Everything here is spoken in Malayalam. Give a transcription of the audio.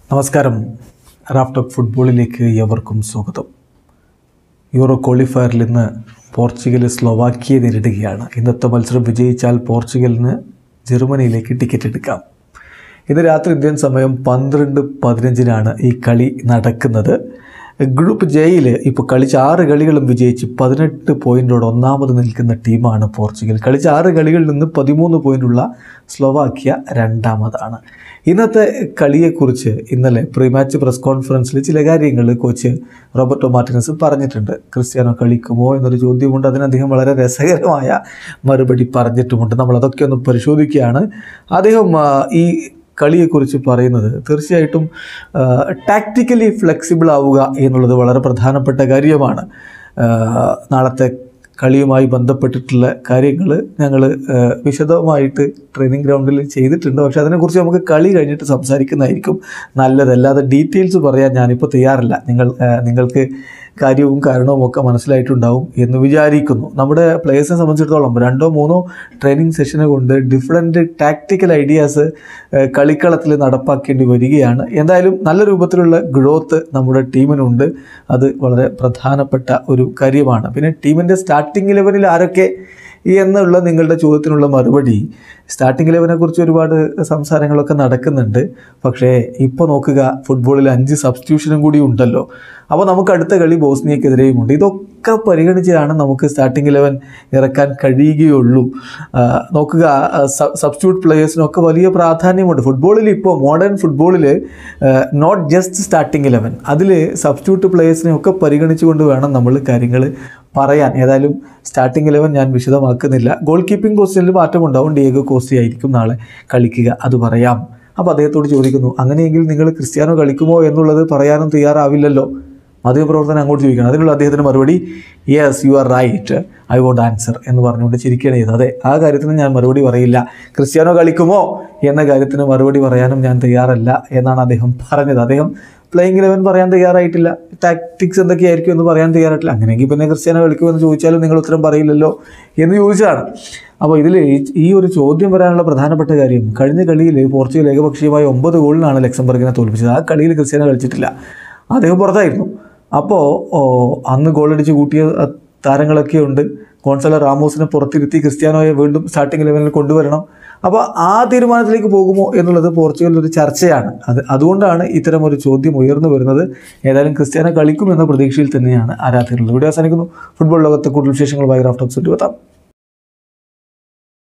നമസ്കാരം റാഫ്റ്റോക്ക് ഫുട്ബോളിലേക്ക് ഏവർക്കും സ്വാഗതം യൂറോ ക്വാളിഫയറിൽ ഇന്ന് പോർച്ചുഗൽ സ്ലോവാക്കിയെ നേരിടുകയാണ് ഇന്നത്തെ മത്സരം വിജയിച്ചാൽ പോർച്ചുഗലിന് ജർമ്മനിയിലേക്ക് ടിക്കറ്റ് എടുക്കാം ഇന്ന് രാത്രി ഇന്ത്യൻ സമയം പന്ത്രണ്ട് പതിനഞ്ചിനാണ് ഈ കളി നടക്കുന്നത് ഗ്രൂപ്പ് ജെയിൽ ഇപ്പോൾ കളിച്ച ആറ് കളികളും വിജയിച്ച് പതിനെട്ട് പോയിൻറ്റോട് ഒന്നാമത് നിൽക്കുന്ന ടീമാണ് പോർച്ചുഗൽ കളിച്ച ആറ് കളികളിൽ നിന്ന് പതിമൂന്ന് പോയിൻ്റുള്ള സ്ലോവാക്യ രണ്ടാമതാണ് ഇന്നത്തെ കളിയെക്കുറിച്ച് ഇന്നലെ പ്രീ മാച്ച് പ്രസ് കോൺഫറൻസിൽ ചില കാര്യങ്ങൾ കോച്ച് റോബർട്ടോ മാർട്ടിനസ് പറഞ്ഞിട്ടുണ്ട് ക്രിസ്ത്യാനോ കളിക്കുമോ എന്നൊരു ചോദ്യമുണ്ട് അതിന് അദ്ദേഹം വളരെ രസകരമായ മറുപടി പറഞ്ഞിട്ടുമുണ്ട് നമ്മളതൊക്കെ ഒന്ന് പരിശോധിക്കുകയാണ് അദ്ദേഹം ആ, ഈ കളിയെക്കുറിച്ച് പറയുന്നത് തീർച്ചയായിട്ടും ടാക്റ്റിക്കലി ഫ്ലെക്സിബിൾ ആവുക എന്നുള്ളത് വളരെ പ്രധാനപ്പെട്ട കാര്യമാണ് ആ, നാളത്തെ കളിയുമായി ബന്ധപ്പെട്ടിട്ടുള്ള കാര്യങ്ങൾ ഞങ്ങൾ വിശദമായിട്ട് ട്രെയിനിങ് ഗ്രൗണ്ടിൽ ചെയ്തിട്ടുണ്ട് പക്ഷേ അതിനെക്കുറിച്ച് നമുക്ക് കളി കഴിഞ്ഞിട്ട് സംസാരിക്കുന്നതായിരിക്കും നല്ലത് അല്ലാതെ ഡീറ്റെയിൽസ് പറയാൻ ഞാനിപ്പോൾ തയ്യാറല്ല നിങ്ങൾ ആ, നിങ്ങൾക്ക് കാര്യവും കാരണവും ഒക്കെ മനസ്സിലായിട്ടുണ്ടാവും എന്ന് വിചാരിക്കുന്നു നമ്മുടെ പ്ലേയേഴ്സിനെ സംബന്ധിച്ചിടത്തോളം രണ്ടോ മൂന്നോ ട്രെയിനിങ് സെഷനെ കൊണ്ട് ഡിഫറെൻറ്റ് ടാക്റ്റിക്കൽ ഐഡിയാസ് കളിക്കളത്തിൽ നടപ്പാക്കേണ്ടി വരികയാണ് എന്തായാലും നല്ല രൂപത്തിലുള്ള ഗ്രോത്ത് നമ്മുടെ ടീമിനുണ്ട് അത് വളരെ പ്രധാനപ്പെട്ട ഒരു കാര്യമാണ് പിന്നെ ടീമിൻ്റെ സ്റ്റാർട്ടിംഗ് ലെവലിൽ ആരൊക്കെ എന്നുള്ള നിങ്ങളുടെ ചോദ്യത്തിനുള്ള മറുപടി സ്റ്റാർട്ടിംഗ് ലെവലിനെ കുറിച്ച് ഒരുപാട് സംസാരങ്ങളൊക്കെ നടക്കുന്നുണ്ട് പക്ഷേ ഇപ്പോൾ നോക്കുക ഫുട്ബോളിൽ അഞ്ച് സബ്സ്റ്റിറ്റ്യൂഷനും കൂടി ഉണ്ടല്ലോ അപ്പോൾ നമുക്ക് അടുത്ത കളി ബോസ്നിയക്കെതിരെയുമുണ്ട് ഇതൊക്കെ പരിഗണിച്ചാണ് നമുക്ക് സ്റ്റാർട്ടിംഗ് ഇലവൻ ഇറക്കാൻ കഴിയുകയുള്ളൂ ആ, നോക്കുക സബ്സ്റ്റിറ്റ്യൂട്ട് പ്ലേയേഴ്സിനൊക്കെ വലിയ പ്രാധാന്യമുണ്ട് ഫുട്ബോളിൽ ഇപ്പോൾ മോഡേൺ ഫുട്ബോളിൽ നോട്ട് ജസ്റ്റ് സ്റ്റാർട്ടിംഗ് ഇലവൻ അതിൽ സബ്സ്റ്റിറ്റ്യൂട്ട് പ്ലേയേഴ്സിനെ ഒക്കെ പരിഗണിച്ചുകൊണ്ട് വേണം നമ്മൾ കാര്യങ്ങൾ പറയാൻ ഏതായാലും സ്റ്റാർട്ടിംഗ് ഇലവൻ ഞാൻ വിശദമാക്കുന്നില്ല ഗോൾ കീപ്പിംഗ് പൊസിഷനിൽ മാറ്റമുണ്ടാവും ഡിയേഗോ കോസ്റ്റി ആയിരിക്കും നാളെ കളിക്കുക അത് പറയാം അപ്പോൾ അദ്ദേഹത്തോട് ചോദിക്കുന്നു അങ്ങനെയെങ്കിൽ നിങ്ങൾ ക്രിസ്ത്യാനോ കളിക്കുമോ എന്നുള്ളത് പറയാനും തയ്യാറാവില്ലല്ലോ മാധ്യമപ്രവർത്തനം അങ്ങോട്ട് ചോദിക്കണം അതിനുള്ള അദ്ദേഹത്തിന് മറുപടി yes you are right I won't answer എന്ന് പറഞ്ഞുകൊണ്ട് ചിരിക്കുകയാണ് ചെയ്തത് അതെ ആ കാര്യത്തിന് ഞാൻ മറുപടി പറയില്ല ക്രിസ്ത്യാനോ കളിക്കുമോ എന്ന കാര്യത്തിന് മറുപടി പറയാനും ഞാൻ തയ്യാറല്ല എന്നാണ് അദ്ദേഹം പറഞ്ഞത് അദ്ദേഹം പ്ലേയിങ് ഇലവൻ പറയാൻ തയ്യാറായിട്ടില്ല ടാക്ടിക്സ് എന്തൊക്കെയായിരിക്കും എന്ന് പറയാൻ തയ്യാറായിട്ടില്ല അങ്ങനെയെങ്കിൽ പിന്നെ ക്രിസ്ത്യാനോ കളിക്കുമെന്ന് ചോദിച്ചാലും നിങ്ങൾ ഉത്തരം പറയില്ലല്ലോ എന്ന് ചോദിച്ചാണ് അപ്പോൾ ഇതിൽ ഈ ഒരു ചോദ്യം വരാനുള്ള പ്രധാനപ്പെട്ട കാര്യം കഴിഞ്ഞ കളിയിൽ പോർച്ചുഗൽ ഏകപക്ഷീയമായ ഒമ്പത് ഗോളിനാണ് ലക്സംബർഗിനെ തോൽപ്പിച്ചത് ആ കളിയിൽ ക്രിസ്ത്യാനോ കളിച്ചിട്ടില്ല അദ്ദേഹം പുറത്തായിരുന്നു അപ്പോൾ ഓ, അന്ന് ഗോളടിച്ച് കൂട്ടിയ അഹ്, താരങ്ങളൊക്കെ ഉണ്ട് കോൺസല റാമോസിനെ പുറത്തിരുത്തി ക്രിസ്ത്യാനോയെ വീണ്ടും സ്റ്റാർട്ടിംഗ് ലെവലിൽ കൊണ്ടുവരണം അപ്പോൾ ആ തീരുമാനത്തിലേക്ക് പോകുമോ എന്നുള്ളത് പോർച്ചുഗലിൽ ഒരു ചർച്ചയാണ് അത് അതുകൊണ്ടാണ് ഇത്തരം ഒരു ചോദ്യം ഉയർന്നു വരുന്നത് ഏതായാലും ക്രിസ്ത്യാനോ കളിക്കുമെന്ന പ്രതീക്ഷയിൽ തന്നെയാണ് ആരാധകരുള്ളത് ഇവിടെ അവസാനിക്കുന്നു ഫുട്ബോൾ ലോകത്തെ കൂടുതൽ വിശേഷങ്ങളുമായി റാഫ്റ്റോക്സ് എത്താം